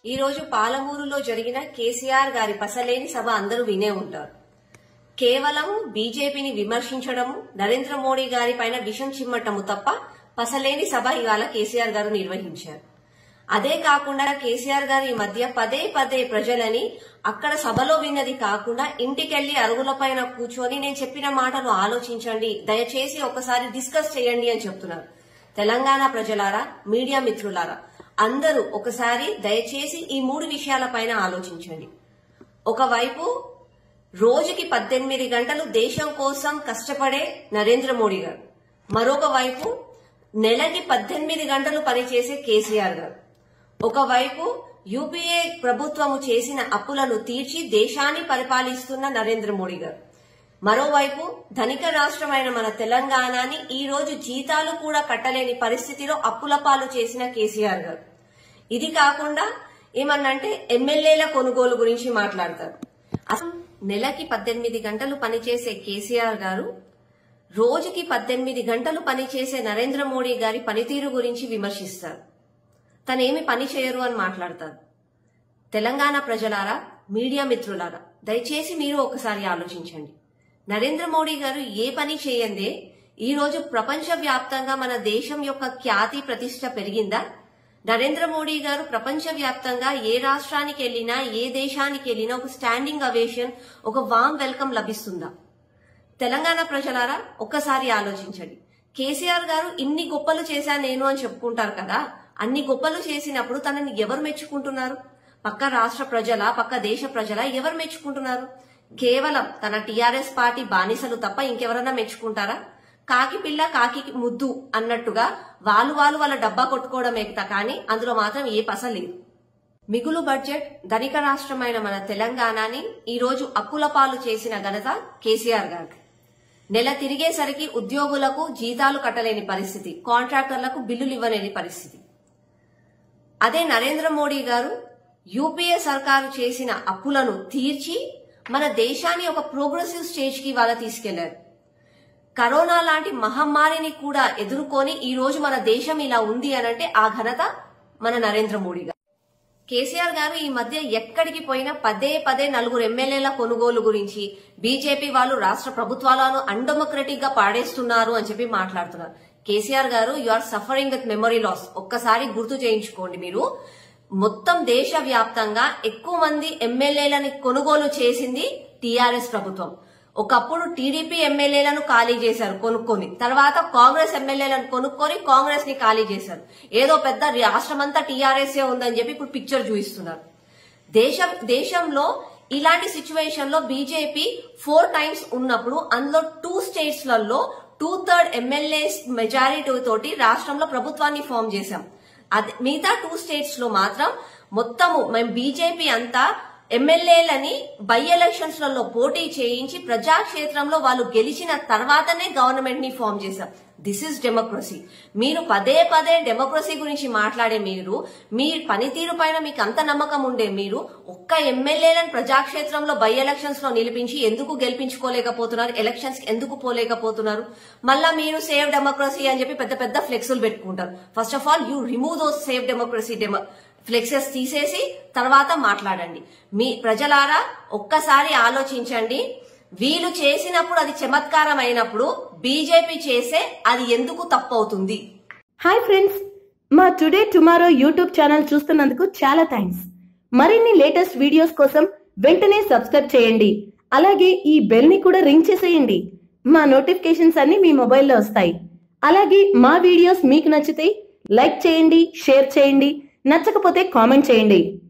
ఈ రోజు పాలమూరులో జరిగిన కేసీఆర్ గారి పసలేని సభ అందరూ వినే ఉంటారు కేవలం బీజేపీని విమర్శించడము నరేంద్ర మోడీ గారి పైన విషం చిమ్మటము తప్ప పసలేని సభ ఇవాళ కేసీఆర్ గారు నిర్వహించారు అదే కాకుండా కేసీఆర్ గారు ఈ మధ్య పదే పదే ప్రజలని అక్కడ సభలో విన్నది కాకుండా ఇంటికెళ్లి అరుగులపైన కూర్చొని నేను చెప్పిన మాటను ఆలోచించండి దయచేసి ఒకసారి డిస్కస్ చేయండి అని చెప్తున్నారు తెలంగాణ ప్రజలారా మీడియా మిత్రులారా అందరూ ఒకసారి దయచేసి ఈ మూడు విషయాలపైన ఆలోచించండి ఒకవైపు రోజుకి పద్దెనిమిది గంటలు దేశం కోసం కష్టపడే నరేంద్ర మోడీ గారు మరొక వైపు నెలకి పద్దెనిమిది గంటలు పనిచేసే కేసీఆర్ గారు ఒకవైపు యూపీఏ ప్రభుత్వము చేసిన అప్పులను తీర్చి దేశాన్ని పరిపాలిస్తున్న నరేంద్ర మోడీ గారు మరోవైపు ధనిక రాష్ట్రమైన మన తెలంగాణని ఈ రోజు జీతాలు కూడా కట్టలేని పరిస్థితిలో అప్పుల పాలు చేసిన కేసీఆర్ గారు ఇది కాకుండా ఏమన్నంటే ఎమ్మెల్యేల కొనుగోలు గురించి మాట్లాడతారు అసలు నెలకి పద్దెనిమిది గంటలు పనిచేసే కేసీఆర్ గారు రోజుకి పద్దెనిమిది గంటలు పనిచేసే నరేంద్ర మోడీ గారి పనితీరు గురించి విమర్శిస్తారు తనేమి పని చేయరు అని మాట్లాడతారు తెలంగాణ ప్రజలారా మీడియా మిత్రులారా దయచేసి మీరు ఒకసారి ఆలోచించండి నరేంద్ర మోడీ గారు ఏ పని చేయందే ఈ రోజు ప్రపంచ వ్యాప్తంగా మన దేశం యొక్క ఖ్యాతి ప్రతిష్ట పెరిగిందా నరేంద్ర మోడీ గారు ప్రపంచ వ్యాప్తంగా ఏ రాష్ట్రానికి వెళ్ళినా ఏ దేశానికి వెళ్ళినా ఒక స్టాండింగ్ అవేషన్ ఒక వామ్ వెల్కమ్ లభిస్తుందా తెలంగాణ ప్రజలారా ఒక్కసారి ఆలోచించండి కేసీఆర్ గారు ఇన్ని గొప్పలు చేశా నేను అని చెప్పుకుంటారు కదా అన్ని గొప్పలు చేసినప్పుడు తనని ఎవరు మెచ్చుకుంటున్నారు పక్క రాష్ట్ర ప్రజల పక్క దేశ ప్రజల ఎవరు మెచ్చుకుంటున్నారు కేవలం తన టీఆర్ఎస్ పార్టీ బానిసలు తప్ప ఇంకెవరన్నా మెచ్చుకుంటారా కాకి పిల్ల కాకి ముద్దు అన్నట్టుగా వాళ్ళు వాళ్ళు వాళ్ళ డబ్బా కొట్టుకోవడమే కానీ అందులో మాత్రం ఏ పస లేదు మిగులు బడ్జెట్ ధనిక రాష్ట్రమైన మన తెలంగాణని ఈ రోజు అప్పుల పాలు చేసిన ఘనత కేసీఆర్ గారికి నెల తిరిగేసరికి ఉద్యోగులకు జీతాలు కట్టలేని పరిస్థితి కాంట్రాక్టర్లకు బిల్లులు ఇవ్వలేని పరిస్థితి అదే నరేంద్ర మోడీ గారు యూపీఏ సర్కారు చేసిన అప్పులను తీర్చి మన దేశాన్ని ఒక ప్రోగ్రెసివ్ స్టేజ్ కి వాళ్ళ తీసుకెళ్లారు కరోనా లాంటి మహమ్మారిని కూడా ఎదుర్కొని ఈ రోజు మన దేశం ఇలా ఉంది అనంటే ఆ ఘనత మన నరేంద్ర మోడీ గారు కేసీఆర్ గారు ఈ మధ్య ఎక్కడికి పోయినా పదే పదే నలుగురు ఎమ్మెల్యేల కొనుగోలు గురించి బీజేపీ వాళ్ళు రాష్ట్ర ప్రభుత్వాలను అన్డెమోక్రటిక్ గా పాడేస్తున్నారు అని చెప్పి మాట్లాడుతున్నారు KCR garu you are suffering with memory loss ఒక్కసారి గుర్తు చేయించుకోండి మీరు మొత్తం దేశ వ్యాప్తంగా ఎక్కువ మంది ఎమ్మెల్యేలని కొనుగోలు చేసింది టీఆర్ఎస్ ప్రభుత్వం ఒకప్పుడు టీడీపీ ఎమ్మెల్యేలను ఖాళీ చేశారు కొనుక్కొని తర్వాత కాంగ్రెస్ ఎమ్మెల్యేలను కొనుక్కొని కాంగ్రెస్ ని ఖాళీ చేశారు ఏదో పెద్ద రాష్ట్రమంతా టీఆర్ఎస్ ఉందని చెప్పి ఇప్పుడు పిక్చర్ చూపిస్తున్నారు దేశం దేశంలో ఇలాంటి సిచ్యువేషన్ లో బీజేపీ ఫోర్ టైమ్స్ ఉన్నప్పుడు అందులో టూ స్టేట్స్ లలో టూ థర్డ్ ఎమ్మెల్యేస్ మెజారిటీ తోటి రాష్ట్రంలో ప్రభుత్వాన్ని ఫామ్ చేశాం అది మిగతా టూ స్టేట్స్ లో మాత్రం మొత్తము మేము బీజేపీ అంతా ఎమ్మెల్యేలని బై ఎలక్షన్స్ లలో పోటీ చేయించి ప్రజాక్షేత్రంలో వాళ్ళు గెలిచిన తర్వాతనే గవర్నమెంట్ ని ఫామ్ చేశాం దిస్ ఇస్ డెమోక్రసీ మీరు పదే పదే డెమోక్రసీ గురించి మాట్లాడే మీరు మీ పనితీరు పైన మీకు అంత నమ్మకం ఉండే మీరు ఒక్క ఎమ్మెల్యేలను ప్రజాక్షేత్రంలో బై ఎలక్షన్స్ లో నిలిపించి ఎందుకు గెలిపించుకోలేకపోతున్నారు ఎలక్షన్స్ ఎందుకు పోలేకపోతున్నారు మళ్ళా మీరు సేవ్ డెమోక్రసీ అని చెప్పి పెద్ద పెద్ద ఫ్లెక్సులు పెట్టుకుంటారు first of all you remove those save democracy demo flexes తీసేసి తర్వాత మాట్లాడండి మీ ప్రజలారా ఒక్కసారి ఆలోచించండి వీళ్ళు చేసినప్పుడు అది చమత్కారం అయినప్పుడు బీజేపీ చేసే అది ఎందుకు తప్పవుతుంది హాయ్ ఫ్రెండ్స్ మా టుడే టుమారో యూట్యూబ్ ఛానల్ చూస్తున్నందుకు చాలా థ్యాంక్స్ మరిన్ని లేటెస్ట్ వీడియోస్ కోసం వెంటనే సబ్స్క్రైబ్ చేయండి అలాగే ఈ బెల్ ని కూడా రింగ్ చేసేయండి మా నోటిఫికేషన్స్ అన్ని మీ మొబైల్లో వస్తాయి అలాగే మా వీడియోస్ మీకు నచ్చితే లైక్ చేయండి షేర్ చేయండి నచ్చకపోతే కామెంట్ చేయండి